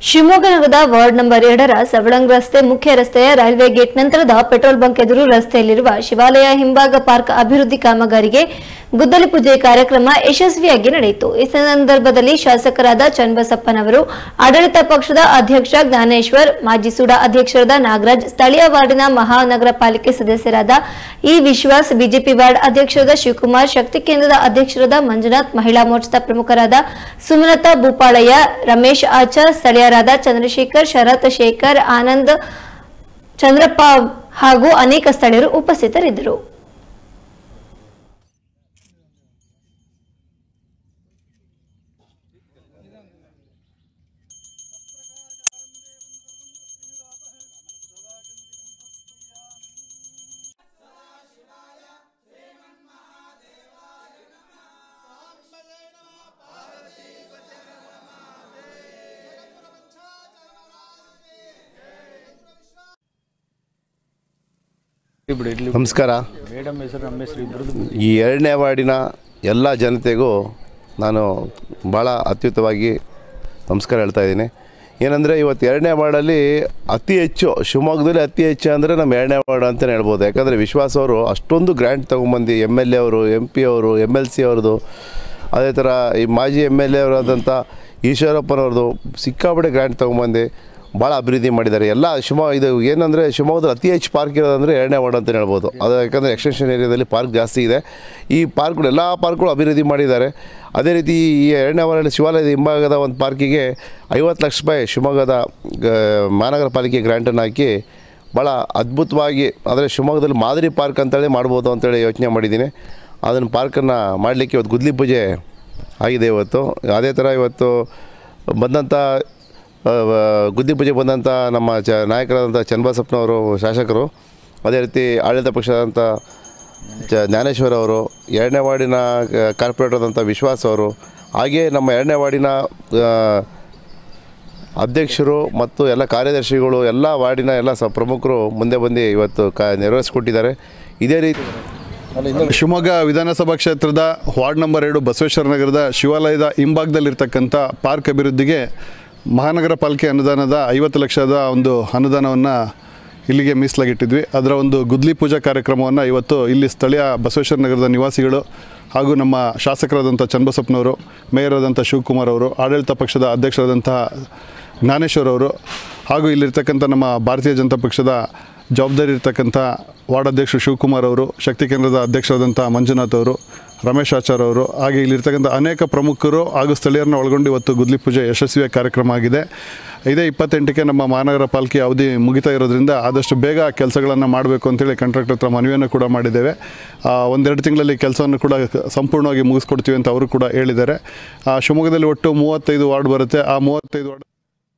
ಶಿವಮೊಗ್ಗ ನಗರದ ward number ಎರಡರ ಸವಳಂಗ್ ರಸ್ತೆ ಮುಖ್ಯ ರಸ್ತೆಯ ರೈಲ್ವೆ ಗೇಟ್ ನಂತರದ ಪೆಟ್ರೋಲ್ ಬಂಕ್ ಎದುರು ರಸ್ತೆಯಲ್ಲಿರುವ ಶಿವಾಲಯ ಹಿಂಭಾಗ ಪಾರ್ಕ್ ಅಭಿವೃದ್ಧಿ ಕಾಮಗಾರಿಗೆ ಗುದ್ದಲಿ ಪೂಜೆ ಕಾರ್ಯಕ್ರಮ ಯಶಸ್ವಿಯಾಗಿ ನಡೆಯಿತು ಈ ಸಂದರ್ಭದಲ್ಲಿ ಶಾಸಕರಾದ ಚನ್ನಬಸಪ್ಪನವರು ಆಡಳಿತ ಪಕ್ಷದ ಅಧ್ಯಕ್ಷ ಜ್ಞಾನೇಶ್ವರ್ ಮಾಜಿ ಸುಡಾ ಅಧ್ಯಕ್ಷರಾದ ನಾಗರಾಜ್ ಸ್ಥಳೀಯ ವಾರ್ಡಿನ ಮಹಾನಗರ ಪಾಲಿಕೆ ಸದಸ್ಯರಾದ ಇ ವಿಶ್ವಾಸ್ ಬಿಜೆಪಿ ವಾರ್ಡ್ ಅಧ್ಯಕ್ಷರಾದ ಶಿವಕುಮಾರ್ ಶಕ್ತಿ ಕೇಂದ್ರದ ಅಧ್ಯಕ್ಷರಾದ ಮಂಜುನಾಥ್ ಮಹಿಳಾ ಮೋರ್ಚಾದ ಪ್ರಮುಖರಾದ ಸುಮಲತಾ ಭೂಪಾಳಯ್ಯ ರಮೇಶ್ ಆಚಾರ್ ಸ್ಥಳೀಯರಾದ ಚಂದ್ರಶೇಖರ್ ಶರತ್ ಶೇಖರ್ ಆನಂದ್ ಚಂದ್ರಪ್ಪ ಹಾಗೂ ಅನೇಕ ಸ್ಥಳೀಯರು ಉಪಸ್ಥಿತರಿದ್ದರು ಬಿಡಿ ಇಡ್ಲಿ ನಮಸ್ಕಾರ ಮೇಡಮ್ ಹೆಸರು ನಮ್ಮ ಹೆಸರು ಇಬ್ಬರದು ಈ ಎರಡನೇ ವಾರ್ಡಿನ ಎಲ್ಲ ಜನತೆಗೂ ನಾನು ಭಾಳ ಅತ್ಯುತ್ತವಾಗಿ ನಮಸ್ಕಾರ ಹೇಳ್ತಾ ಇದ್ದೀನಿ ಏನಂದರೆ ಇವತ್ತು ಎರಡನೇ ವಾರ್ಡಲ್ಲಿ ಅತಿ ಹೆಚ್ಚು ಶಿವಮೊಗ್ಗದಲ್ಲಿ ಅತಿ ಹೆಚ್ಚು ಅಂದರೆ ನಮ್ಮ ಎರಡನೇ ವಾರ್ಡ್ ಅಂತಲೇ ಹೇಳ್ಬೋದು ಯಾಕಂದರೆ ವಿಶ್ವಾಸ್ ಅವರು ಅಷ್ಟೊಂದು ಗ್ರ್ಯಾಂಟ್ ತೊಗೊಂಬಂದು ಎಮ್ ಎಲ್ ಎ ಅವರು ಎಮ್ ಪಿ ಅವರು ಎಮ್ ಎಲ್ ಸಿ ಅವ್ರದ್ದು ಅದೇ ಥರ ಈ ಮಾಜಿ ಎಮ್ ಎಲ್ ಎ ಅವರಾದಂಥ ಈಶ್ವರಪ್ಪನವ್ರದ್ದು ಸಿಕ್ಕಾಪಟ್ಟೆ ಗ್ರ್ಯಾಂಟ್ ತೊಗೊಂಬಂದು ಭಾಳ ಅಭಿವೃದ್ಧಿ ಮಾಡಿದ್ದಾರೆ ಎಲ್ಲ ಶಿವಮೊಗ್ಗ ಇದು ಏನಂದರೆ ಶಿವಮೊಗ್ಗದಲ್ಲಿ ಅತಿ ಹೆಚ್ಚು ಪಾರ್ಕ್ ಇರೋದಂದರೆ ಎರಡನೇ ವಾರ್ಡ್ ಅಂತ ಹೇಳ್ಬೋದು ಅದು ಯಾಕಂದರೆ ಎಕ್ಸ್ಟೆನ್ಷನ್ ಏರಿಯಾದಲ್ಲಿ ಪಾರ್ಕ್ ಜಾಸ್ತಿ ಇದೆ ಈ ಪಾರ್ಕ್ಗಳು ಎಲ್ಲ ಪಾರ್ಕ್ಗಳು ಅಭಿವೃದ್ಧಿ ಮಾಡಿದ್ದಾರೆ ಅದೇ ರೀತಿ ಈ ಎರಡನೇ ವಾರ್ಡಲ್ಲಿ ಶಿವಾಲಯದ ಹಿಂಭಾಗದ ಒಂದು ಪಾರ್ಕಿಗೆ ಐವತ್ತು ಲಕ್ಷ ರೂಪಾಯಿ ಶಿವಮೊಗ್ಗದ ಗ- ಮಹಾನಗರ ಪಾಲಿಕೆ ಗ್ರ್ಯಾಂಟನ್ನು ಹಾಕಿ ಭಾಳ ಅದ್ಭುತವಾಗಿ ಅಂದರೆ ಶಿವಮೊಗ್ಗದಲ್ಲಿ ಮಾದರಿ ಪಾರ್ಕ್ ಅಂತೇಳಿ ಮಾಡ್ಬೋದು ಅಂತೇಳಿ ಯೋಚನೆ ಮಾಡಿದ್ದೀನಿ ಅದನ್ನು ಪಾರ್ಕನ್ನು ಮಾಡಲಿಕ್ಕೆ ಇವತ್ತು ಗುದ್ಲಿ ಪೂಜೆ ಆಗಿದೆ ಇವತ್ತು ಅದೇ ಥರ ಇವತ್ತು ಬಂದಂಥ ಆ, ವ- ಗುದ್ದಿ ಪೂಜೆ ಬಂದಂಥ ನಮ್ಮ ಚ ನಾಯಕರಾದಂಥ ಚನ್ನಬಸಪ್ಪನವರು ಶಾಸಕರು ಅದೇ ರೀತಿ ಆಡಳಿತ ಪಕ್ಷದಂಥ ಚ ಜ್ಞಾನೇಶ್ವರ್ ಅವರು ಎರಡನೇ ವಾರ್ಡಿನ ಕ- ಕಾರ್ಪೊರೇಟರ್ ಆದಂಥ ವಿಶ್ವಾಸ್ ಅವರು ಹಾಗೇ ನಮ್ಮ ಎರಡನೇ ವಾರ್ಡಿನ ಆ, ಅಧ್ಯಕ್ಷರು ಮತ್ತು ಎಲ್ಲ ಕಾರ್ಯದರ್ಶಿಗಳು ಎಲ್ಲ ವಾರ್ಡಿನ ಎಲ್ಲ ಸ ಪ್ರಮುಖರು ಮುಂದೆ ಬಂದು ಇವತ್ತು ಕ ನೆರವೇರಿಸ್ಕೊಟ್ಟಿದ್ದಾರೆ ಇದೇ ರೀತಿ ಶಿವಮೊಗ್ಗ ವಿಧಾನಸಭಾ ಕ್ಷೇತ್ರದ ವಾರ್ಡ್ ನಂಬರ್ ಎರಡು ಬಸವೇಶ್ವರ ನಗರದ ಶಿವಾಲಯದ ಹಿಂಭಾಗದಲ್ಲಿರ್ತಕ್ಕಂಥ ಪಾರ್ಕ್ ಅಭಿವೃದ್ಧಿಗೆ ಮಹಾನಗರ ಪಾಲಿಕೆ ಅನುದಾನದ ಐವತ್ತು ಲಕ್ಷದ ಒಂದು ಅನುದಾನವನ್ನು ಇಲ್ಲಿಗೆ ಮೀಸಲಾಗಿಟ್ಟಿದ್ವಿ ಅದರ ಒಂದು ಗುದ್ಲಿ ಪೂಜಾ ಕಾರ್ಯಕ್ರಮವನ್ನು ಇವತ್ತು ಇಲ್ಲಿ ಸ್ಥಳೀಯ ಬಸವೇಶ್ವರ ನಗರದ ನಿವಾಸಿಗಳು ಹಾಗೂ ನಮ್ಮ ಶಾಸಕರಾದಂಥ ಚನ್ನಬಸಪ್ಪನವರು ಮೇಯರ್ ಆದಂಥ ಶಿವಕುಮಾರ್ ಅವರು ಆಡಳಿತ ಪಕ್ಷದ ಅಧ್ಯಕ್ಷರಾದಂತಹ ಜ್ಞಾನೇಶ್ವರ್ ಅವರು ಹಾಗೂ ಇಲ್ಲಿರ್ತಕ್ಕಂಥ ನಮ್ಮ ಭಾರತೀಯ ಜನತಾ ಪಕ್ಷದ ಜವಾಬ್ದಾರಿ ಇರ್ತಕ್ಕಂಥ ವಾರ್ಡ್ ಅಧ್ಯಕ್ಷರು ಶಿವಕುಮಾರ್ ಅವರು ಶಕ್ತಿ ಕೇಂದ್ರದ ಅಧ್ಯಕ್ಷರಾದಂಥ ಮಂಜುನಾಥ್ ಅವರು ರಮೇಶ್ ಆಚಾರ್ ಅವರು ಹಾಗೆ ಇಲ್ಲಿರ್ತಕ್ಕಂಥ ಅನೇಕ ಪ್ರಮುಖರು ಹಾಗೂ ಸ್ಥಳೀಯರನ್ನ ಒಳಗೊಂಡು ಇವತ್ತು ಗುದ್ಲಿ ಪೂಜೆ ಯಶಸ್ವಿಯ ಕಾರ್ಯಕ್ರಮ ಆಗಿದೆ ಇದೇ ಇಪ್ಪತ್ತೆಂಟಕ್ಕೆ ನಮ್ಮ ಮಹಾನಗರ ಪಾಲಿಕೆ ಅವಧಿ ಮುಗಿತಾ ಇರೋದ್ರಿಂದ ಆದಷ್ಟು ಬೇಗ ಕೆಲಸಗಳನ್ನು ಮಾಡಬೇಕು ಅಂತೇಳಿ ಕಾಂಟ್ರಾಕ್ಟರ್ ಹತ್ರ ಮನವಿಯನ್ನು ಕೂಡ ಮಾಡಿದ್ದೇವೆ ಆ, ಒಂದೆರಡು ತಿಂಗಳಲ್ಲಿ ಕೆಲಸವನ್ನು ಕೂಡ ಸಂಪೂರ್ಣವಾಗಿ ಮುಗಿಸ್ಕೊಡ್ತೀವಿ ಅಂತ ಅವರು ಕೂಡ ಹೇಳಿದ್ದಾರೆ ಆ, ಶಿವಮೊಗ್ಗದಲ್ಲಿ ಒಟ್ಟು ಮೂವತ್ತೈದು ವಾರ್ಡ್ ಬರುತ್ತೆ ಆ ಮೂವತ್ತೈದು ವಾರ್ಡ್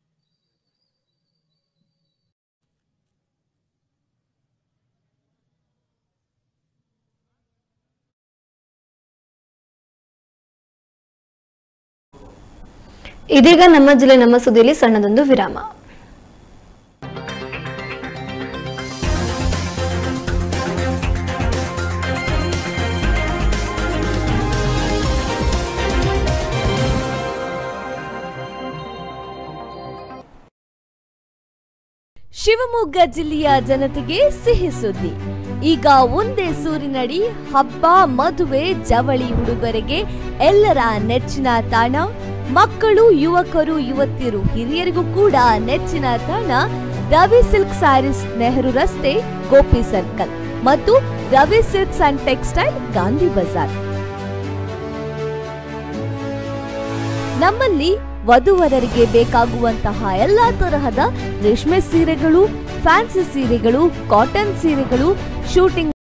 ಇದೀಗ ನಮ್ಮ ಜಿಲ್ಲೆ ನಮ್ಮ ಸುದ್ದಿಯಲ್ಲಿ ಸಣ್ಣದೊಂದು ವಿರಾಮ ಶಿವಮೊಗ್ಗ ಜಿಲ್ಲೆಯ ಜನತೆಗೆ ಸಿಹಿ ಸುದ್ದಿ ಈಗ ಒಂದೇ ಸೂರಿನಡಿ ಹಬ್ಬ ಮದುವೆ ಜವಳಿ ಉಡುಗೊರೆಗೆ ಎಲ್ಲರ ನೆಚ್ಚಿನ ತಾಣ ಮಕ್ಕಳು ಯುವಕರು ಯುವತಿಯರು ಹಿರಿಯರಿಗೂ ಕೂಡ ನೆಚ್ಚಿನ ತಾಣ ರವಿ ಸಿಲ್ಕ್ ಸ್ಯಾರೀಸ್ ನೆಹರು ರಸ್ತೆ ಗೋಪಿ ಸರ್ಕಲ್ ಮತ್ತು Ravi silks and textile Gandhi Bazaar ನಮ್ಮಲ್ಲಿ ವಧುವರರಿಗೆ ಬೇಕಾಗುವಂತಹ ಎಲ್ಲಾ ತರಹದ ರೇಷ್ಮೆ ಸೀರೆಗಳು ಫ್ಯಾನ್ಸಿ ಸೀರೆಗಳು ಕಾಟನ್ ಸೀರೆಗಳು ಶೂಟಿಂಗ್